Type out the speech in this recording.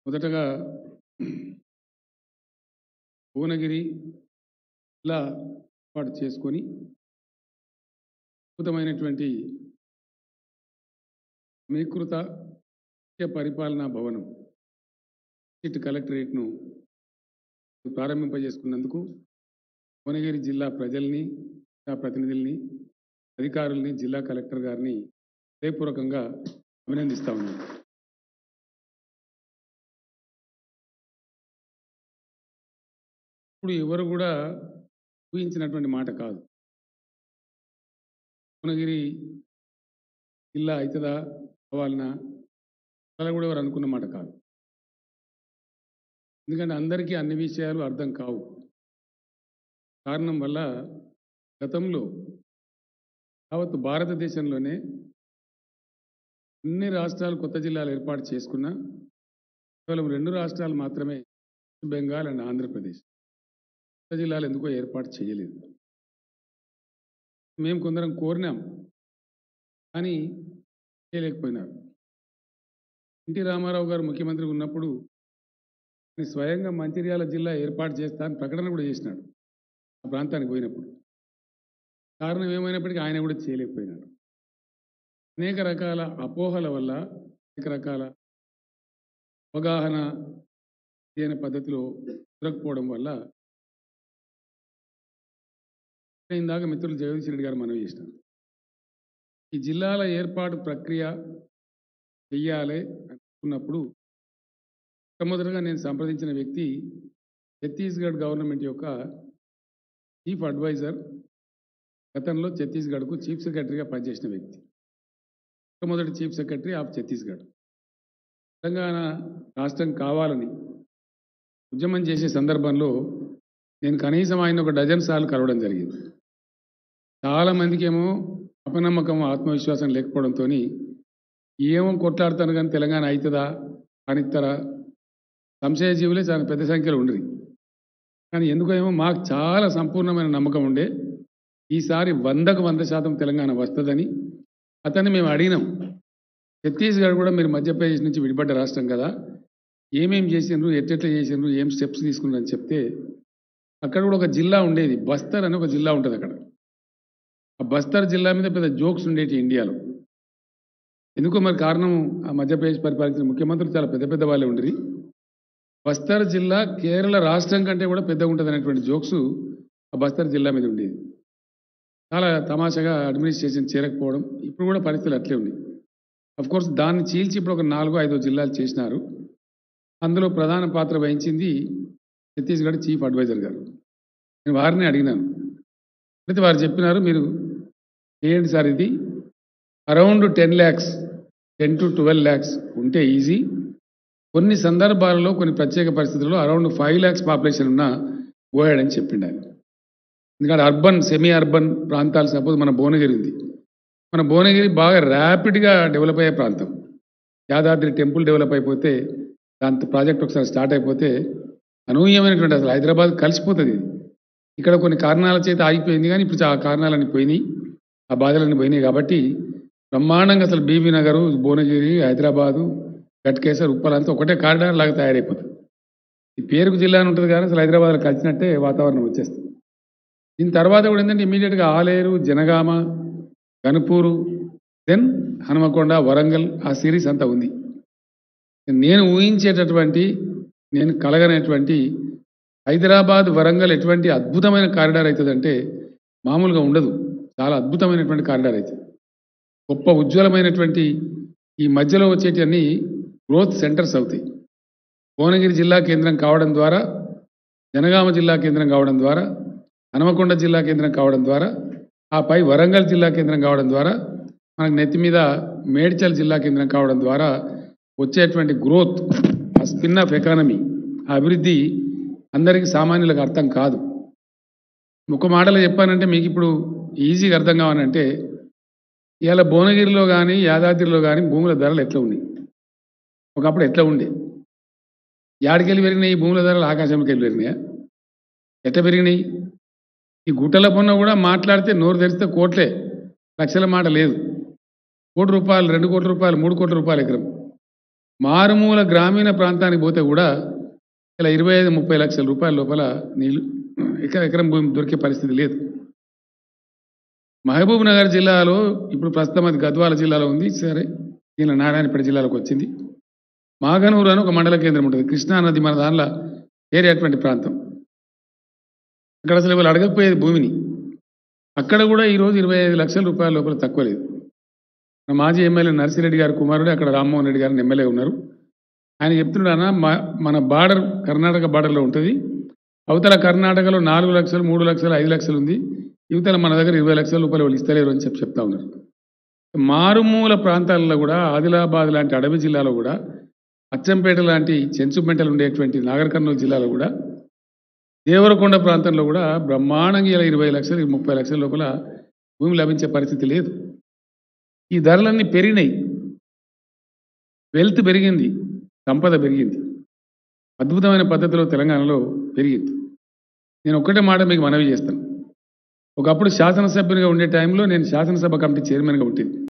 మొదటగా భువనగిరి జిల్లా ఏర్పాటు చేసుకొని అద్భుతమైనటువంటి సమీకృత ముఖ్య పరిపాలనా భవనం సిట్ కలెక్టరేట్ను ప్రారంభింపజేసుకున్నందుకు భువనగిరి జిల్లా ప్రజల్ని జిల్లా ప్రతినిధుల్ని అధికారుల్ని జిల్లా కలెక్టర్ గారిని హృదయపూర్వకంగా అభినందిస్తా ఉన్నాను ఇప్పుడు ఎవరు కూడా ఊహించినటువంటి మాట కాదు భువనగిరి జిల్లా అవుతుందా కావాలన్నా అలా కూడా ఎవరు అనుకున్న మాట కాదు ఎందుకంటే అందరికీ అన్ని విషయాలు అర్థం కావు కారణం వల్ల గతంలో యావత్ భారతదేశంలోనే అన్ని రాష్ట్రాలు కొత్త జిల్లాలు ఏర్పాటు చేసుకున్నా కేవలం రెండు రాష్ట్రాలు మాత్రమే వెస్ట్ బెంగాల్ అండ్ ఆంధ్రప్రదేశ్ కొత్త జిల్లాలు ఎందుకో ఏర్పాటు చేయలేదు మేము కొందరం కోరినాం కానీ చేయలేకపోయినారు ఎన్టీ రామారావు గారు ముఖ్యమంత్రి ఉన్నప్పుడు ఆయన స్వయంగా మంచిర్యాల జిల్లా ఏర్పాటు చేస్తా అని ప్రకటన కూడా చేసినాడు ఆ ప్రాంతానికి పోయినప్పుడు కారణం ఏమైనప్పటికీ ఆయన కూడా చేయలేకపోయినాడు అనేక రకాల అపోహల వల్ల అనేక రకాల అవగాహన అనే పద్ధతిలో కుదరకపోవడం వల్ల ఇందాక మిత్రులు జగదీష్ రెడ్డి గారు మనవి చేసినారు ఈ జిల్లాల ఏర్పాటు ప్రక్రియ చెయ్యాలి అనుకున్నప్పుడు మొట్టమొదటిగా నేను సంప్రదించిన వ్యక్తి ఛత్తీస్గఢ్ గవర్నమెంట్ యొక్క చీఫ్ అడ్వైజర్ గతంలో ఛత్తీస్గఢ్కు చీఫ్ సెక్రటరీగా పనిచేసిన వ్యక్తి మొట్టమొదటి chief secretary of Chhattisgarh Telangana రాష్ట్రం కావాలని ఉద్యమం చేసే సందర్భంలో నేను కనీసం ఆయన ఒక డజన్ సార్లు కలవడం జరిగింది చాలామందికి ఏమో అపనమ్మకం ఆత్మవిశ్వాసం లేకపోవడంతో ఏమో కొట్లాడతాను కానీ తెలంగాణ అవుతుందా కానిస్తారా సంశయ జీవులే చాలా పెద్ద సంఖ్యలో ఉండరు కానీ ఎందుకేమో మాకు చాలా సంపూర్ణమైన నమ్మకం ఉండే ఈసారి వందకు వంద శాతం తెలంగాణ వస్తుందని అతన్ని మేము అడిగినాం ఛత్తీస్గఢ్ కూడా మీరు మధ్యప్రదేశ్ నుంచి విడిపడ్డ రాష్ట్రం కదా ఏమేం చేసిండ్రు ఎట్టెట్లా చేసిండ్రు ఏం స్టెప్స్ తీసుకున్నారని చెప్తే అక్కడ కూడా ఒక జిల్లా ఉండేది బస్తర్ అని ఒక జిల్లా ఉంటుంది అక్కడ ఆ బస్తర్ జిల్లా మీద పెద్ద జోక్స్ ఉండేటి ఇండియాలో ఎందుకో మరి కారణం ఆ మధ్యప్రదేశ్ పరిపాలించిన ముఖ్యమంత్రులు చాలా పెద్ద పెద్ద వాళ్ళే ఉండరు బస్తర్ జిల్లా కేరళ రాష్ట్రం కంటే కూడా పెద్దగా ఉంటుంది అనేటువంటి జోక్స్ ఆ బస్తర్ జిల్లా మీద ఉండేది చాలా తమాషాగా అడ్మినిస్ట్రేషన్ చేరకపోవడం ఇప్పుడు కూడా పరిస్థితులు అట్లే ఉన్నాయి అఫ్ కోర్స్ దాన్ని చీల్చి ఇప్పుడు ఒక నాలుగో ఐదో జిల్లాలు చేసినారు అందులో ప్రధాన పాత్ర వహించింది ఛత్తీస్గఢ్ చీఫ్ అడ్వైజర్ గారు నేను వారిని అడిగినాను అయితే వారు చెప్పినారు మీరు చేయండి సార్ ఇది around ten lakhs ten to twelve lakhs ఉంటే ఈజీ కొన్ని సందర్భాలలో కొన్ని ప్రత్యేక పరిస్థితుల్లో అరౌండ్ ఫైవ్ ల్యాక్స్ పాపులేషన్ ఉన్న పోయాడని చెప్పిండు ఆయన ఎందుకంటే అర్బన్ సెమీ అర్బన్ ప్రాంతాలు సపోజ్ మన భువనగిరి ఉంది మన భువనగిరి బాగా ర్యాపిడ్గా డెవలప్ అయ్యే ప్రాంతం యాదాద్రి టెంపుల్ డెవలప్ అయిపోతే దాంతో ప్రాజెక్ట్ ఒకసారి స్టార్ట్ అయిపోతే అనూహ్యమైనటువంటి అసలు హైదరాబాద్ కలిసిపోతుంది ఇది ఇక్కడ కొన్ని కారణాల చేత ఆగిపోయింది కానీ ఇప్పుడు ఆ కారణాలన్నీ పోయినాయి ఆ బాధలన్నీ పోయినాయి కాబట్టి బ్రహ్మాండంగా అసలు బీబీ నగరు భువనగిరి హైదరాబాదు గట్కేసర్ ఉప్పలంతా ఒకటే కారిడార్ లాగా తయారైపోతుంది ఈ పేరుకు జిల్లా అని ఉంటుంది కానీ అసలు హైదరాబాద్లో కలిసినట్టే వాతావరణం వచ్చేస్తుంది దీని తర్వాత కూడా ఏంటంటే ఇమీడియట్గా ఆలేరు జనగామ గనుపూరు దెన్ హనుమకొండ వరంగల్ ఆ సిరీస్ అంతా ఉంది నేను ఊహించేటటువంటి నేను కలగనటువంటి హైదరాబాద్ వరంగల్ ఎటువంటి అద్భుతమైన కారిడార్ అవుతుందంటే మామూలుగా ఉండదు చాలా అద్భుతమైనటువంటి కారిడార్ అవుతుంది గొప్ప ఉజ్వలమైనటువంటి ఈ మధ్యలో వచ్చేటివన్నీ గ్రోత్ సెంటర్స్ అవుతాయి భువనగిరి జిల్లా కేంద్రం కావడం ద్వారా జనగామ జిల్లా కేంద్రం కావడం ద్వారా హనుమకొండ జిల్లా కేంద్రం కావడం ద్వారా ఆ పై వరంగల్ జిల్లా కేంద్రం కావడం ద్వారా మనకు నెత్తి మీద మేడ్చల్ జిల్లా కేంద్రం కావడం ద్వారా వచ్చేటువంటి గ్రోత్ ఆ స్పిన్ ఆఫ్ ఎకానమీ ఆ అభివృద్ధి అందరికీ సామాన్యులకు అర్థం కాదు ఒక మాటలో చెప్పానంటే మీకు ఇప్పుడు ఈజీగా అర్థం కావాలంటే ఇవాళ భువనగిరిలో కానీ యాదాద్రిలో కానీ భూముల ధరలు ఎట్లా ఉన్నాయి ఒకప్పుడు ఎట్లా ఉండే యాడికెళ్ళి పెరిగినాయి ఈ భూముల ధరలు ఆకాశంకి వెళ్ళి పెరిగినాయా ఎట్లా పెరిగినాయి ఈ గుట్టల పొన్న కూడా మాట్లాడితే నోరు తెరిస్తే కోట్లే లక్షల మాట లేదు కోటి రూపాయలు రెండు కోట్ల రూపాయలు మూడు కోట్ల రూపాయలు ఎకరం మారుమూల గ్రామీణ ప్రాంతానికి పోతే కూడా ఇలా ఇరవై ఐదు ముప్పై లక్షల రూపాయల లోపల నీళ్లు ఎకర ఎకరం భూమి దొరికే పరిస్థితి లేదు మహబూబ్ నగర్ జిల్లాలో ఇప్పుడు ప్రస్తుతం అది గద్వాల జిల్లాలో ఉంది సరే ఈయన నారాయణపేట జిల్లాలోకి వచ్చింది మాగనూరు అని ఒక మండల కేంద్రం ఉంటుంది కృష్ణా నది మన దానిలో ఏరేటువంటి ప్రాంతం అక్కడ అసలు వాళ్ళు అడగకపోయేది భూమిని అక్కడ కూడా ఈరోజు ఇరవై ఐదు లక్షల రూపాయల లోపల తక్కువ లేదు మన మాజీ ఎమ్మెల్యే నర్సిరెడ్డి గారి కుమారుడు అక్కడ రామ్మోహన్ రెడ్డి గారిని ఎమ్మెల్యే ఉన్నారు ఆయన చెప్తున్నాడన్న మన బార్డర్ కర్ణాటక బార్డర్లో ఉంటుంది అవతల కర్ణాటకలో నాలుగు లక్షలు మూడు లక్షలు ఐదు లక్షలు ఉంది యువతల మన దగ్గర ఇరవై లక్షల రూపాయలు వాళ్ళు ఇస్తలేరు అని చెప్పి చెప్తా ఉన్నారు మారుమూల ప్రాంతాలలో కూడా ఆదిలాబాద్ లాంటి అడవి జిల్లాలో కూడా అచ్చంపేట లాంటి చెంచుపెంటలు ఉండేటువంటి నాగర్ కర్నూలు జిల్లాలో కూడా దేవరకొండ ప్రాంతంలో కూడా బ్రహ్మాండంగా ఇలా ఇరవై లక్షలు ముప్పై లక్షల లోపల భూమి లభించే పరిస్థితి లేదు ఈ ధరలన్నీ పెరిగినాయి వెల్త్ పెరిగింది సంపద పెరిగింది అద్భుతమైన పద్ధతిలో తెలంగాణలో పెరిగింది నేను ఒక్కటే మాట మీకు మనవి చేస్తాను ఒకప్పుడు శాసనసభ్యునిగా ఉండే టైంలో నేను శాసనసభ కమిటీ చైర్మన్గా ఉంటుంది